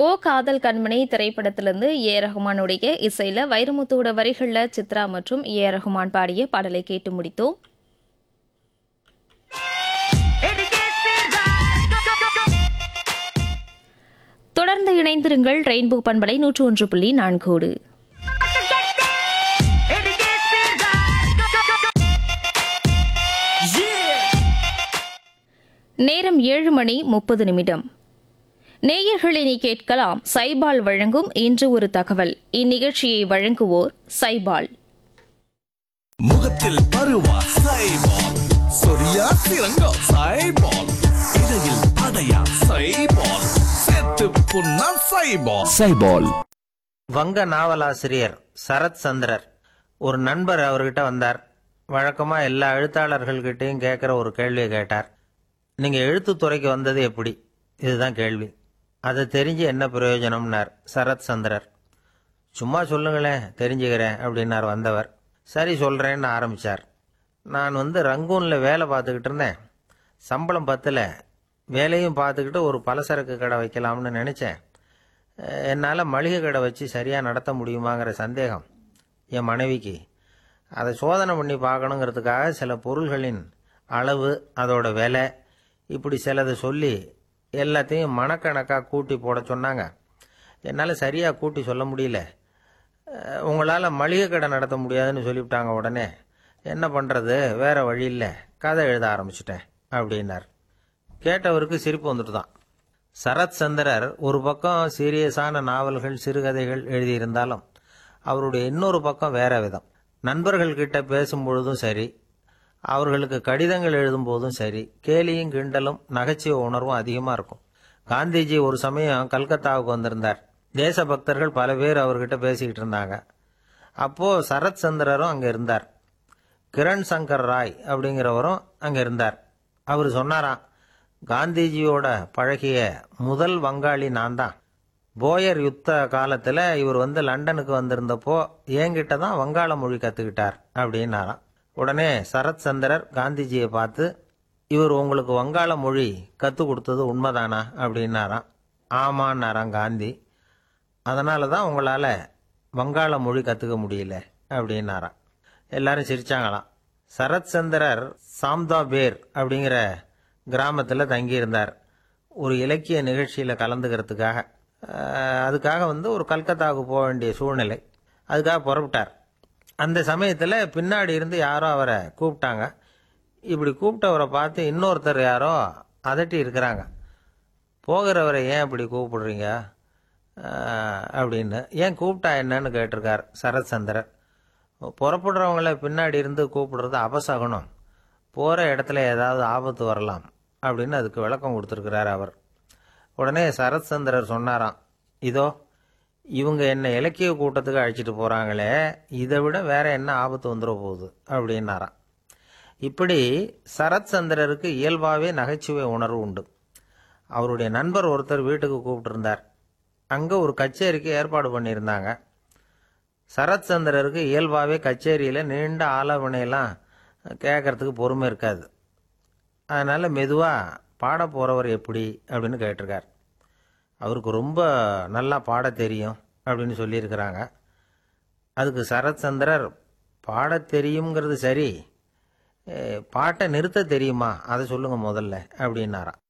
ஓ காதல் கண்மணி திரைப்படத்திலிருந்து ஏ ரஹ்மானுடைய இசையில வைரமுத்துவோட வரிகள்ல சித்ரா மற்றும் ஏ ரஹ்மான் பாடிய பாடலை கேட்டு முடித்தோம் தொடர்ந்து இணைந்திருங்கள் ரெயின்போ பண்பலை நூற்று ஒன்று புள்ளி நான்கோடு நேரம் ஏழு மணி முப்பது நிமிடம் நேயர்களை நீ கேட்கலாம் சைபால் வழங்கும் இன்று ஒரு தகவல் இந்நிகழ்ச்சியை வழங்குவோர் சைபால் முகத்தில் பருவா சைபால் சொரியா சிறங்கோ சைபால் இடையில் அடையா சைபால் செத்து புண்ணா சைபால் சைபால் வங்க நாவலாசிரியர் சரத் சந்திரர் ஒரு நண்பர் அவர்கிட்ட வந்தார் வழக்கமா எல்லா எழுத்தாளர்கள்கிட்டையும் கேட்குற ஒரு கேள்வியை கேட்டார் நீங்க எழுத்துத்துறைக்கு வந்தது எப்படி இதுதான் கேள்வி அதை தெரிஞ்சு என்ன பிரயோஜனம்னார் சரத் சந்திரர் சும்மா சொல்லுங்களேன் தெரிஞ்சுக்கிறேன் அப்படின்னார் வந்தவர் சரி சொல்றேன்னு ஆரம்பிச்சார் நான் வந்து ரங்கூன்ல வேலை பார்த்துக்கிட்டு இருந்தேன் சம்பளம் பத்தல வேலையும் பார்த்துக்கிட்டு ஒரு பலசரக்கு கடை வைக்கலாம்னு நினைச்சேன் என்னால் மளிகை கடை வச்சு சரியாக நடத்த முடியுமாங்கிற சந்தேகம் என் மனைவிக்கு அதை சோதனை பண்ணி பார்க்கணுங்கிறதுக்காக சில பொருள்களின் அளவு அதோட விலை இப்படி சிலதை சொல்லி எல்லாத்தையும் மனக்கணக்காக கூட்டி போட சொன்னாங்க என்னால் சரியாக கூட்டி சொல்ல முடியல உங்களால் மளிகை கடை நடத்த முடியாதுன்னு சொல்லிவிட்டாங்க உடனே என்ன பண்ணுறது வேற வழி இல்லை கதை எழுத ஆரம்பிச்சிட்டேன் அப்படின்னார் கேட்டவருக்கு சிரிப்பு வந்துட்டு தான் சரத் சந்திரர் ஒரு பக்கம் சீரியஸான நாவல்கள் சிறுகதைகள் எழுதியிருந்தாலும் அவருடைய இன்னொரு பக்கம் வேற விதம் நண்பர்கள் கிட்ட பேசும் பொழுதும் சரி அவர்களுக்கு கடிதங்கள் எழுதும் போதும் சரி கேலியும் கிண்டலும் நகைச்சுவை உணர்வும் அதிகமாக இருக்கும் காந்திஜி ஒரு சமயம் கல்கத்தாவுக்கு வந்திருந்தார் தேசபக்தர்கள் பல பேர் அவர்கிட்ட பேசிக்கிட்டு இருந்தாங்க அப்போ சரத் சந்திரரும் அங்கே இருந்தார் கிரண் சங்கர் ராய் அப்படிங்கிறவரும் அங்கே இருந்தார் அவர் சொன்னாராம் காந்திஜியோட பழகிய முதல் வங்காளி நான் தான் போயர் யுத்த காலத்தில் இவர் வந்து லண்டனுக்கு வந்திருந்தப்போ என்கிட்ட தான் வங்காள மொழி கற்றுக்கிட்டார் அப்படின்னாராம் உடனே சரத் சந்திரர் காந்திஜியை பார்த்து இவர் உங்களுக்கு வங்காள மொழி கற்றுக் கொடுத்தது உண்மைதானா அப்படின்னாராம் ஆமான்னாராம் காந்தி அதனால தான் உங்களால் வங்காள மொழி கற்றுக்க முடியல அப்படின்னாராம் எல்லாரும் சிரிச்சாங்களாம் சரத் சந்திரர் சாம்தா பேர் அப்படிங்கிற கிராமத்தில் தங்கியிருந்தார் ஒரு இலக்கிய நிகழ்ச்சியில் கலந்துக்கிறதுக்காக அஹ், அதுக்காக வந்து ஒரு கல்கத்தாவுக்கு போக வேண்டிய சூழ்நிலை அதுக்காக புறப்பட்டார் அந்த சமயத்தில் பின்னாடி இருந்து யாரோ அவரை கூப்பிட்டாங்க இப்படி கூப்பிட்டவரை பார்த்து இன்னொருத்தர் யாரோ அதட்டி இருக்கிறாங்க போகிறவரை ஏன் இப்படி கூப்பிடுறீங்க அஹ், அப்படின்னு ஏன் கூப்பிட்டா என்னன்னு கேட்டிருக்கார் சரத் சந்திரர் புறப்படுறவங்கள பின்னாடி இருந்து கூப்பிடுறது அபசகுனம் போகிற இடத்துல ஏதாவது ஆபத்து வரலாம் அப்படின்னு அதுக்கு விளக்கம் கொடுத்துருக்கிறார் அவர் உடனே சரத் சந்திரர் சொன்னாராம் இதோ இவங்க என்ன இலக்கிய கூட்டத்துக்கு அழைச்சிட்டு போகிறாங்களே இதை விட வேற என்ன ஆபத்து வந்துட போகுது அப்படின்னாராம் இப்படி சரத் சந்திரருக்கு இயல்பாகவே நகைச்சுவை உணர்வு உண்டு அவருடைய நண்பர் ஒருத்தர் வீட்டுக்கு கூப்பிட்டுருந்தார் அங்கே ஒரு கச்சேரிக்கு ஏற்பாடு பண்ணியிருந்தாங்க சரத் சந்திரருக்கு இயல்பாகவே கச்சேரியில் நீண்ட ஆலோசனையெல்லாம் கேட்கறதுக்கு பொறுமை இருக்காது அதனால் மெதுவாக பாட போகிறவர் எப்படி அப்படின்னு கேட்டிருக்கார் அவருக்கு ரொம்ப நல்லா பாட தெரியும் அப்படின்னு சொல்லியிருக்கிறாங்க அதுக்கு சரத் சந்திரர் பாட தெரியுங்கிறது சரி எ, பாட்டை நிறுத்த தெரியுமா அதை சொல்லுங்க முதல்ல அப்படின்னாராம்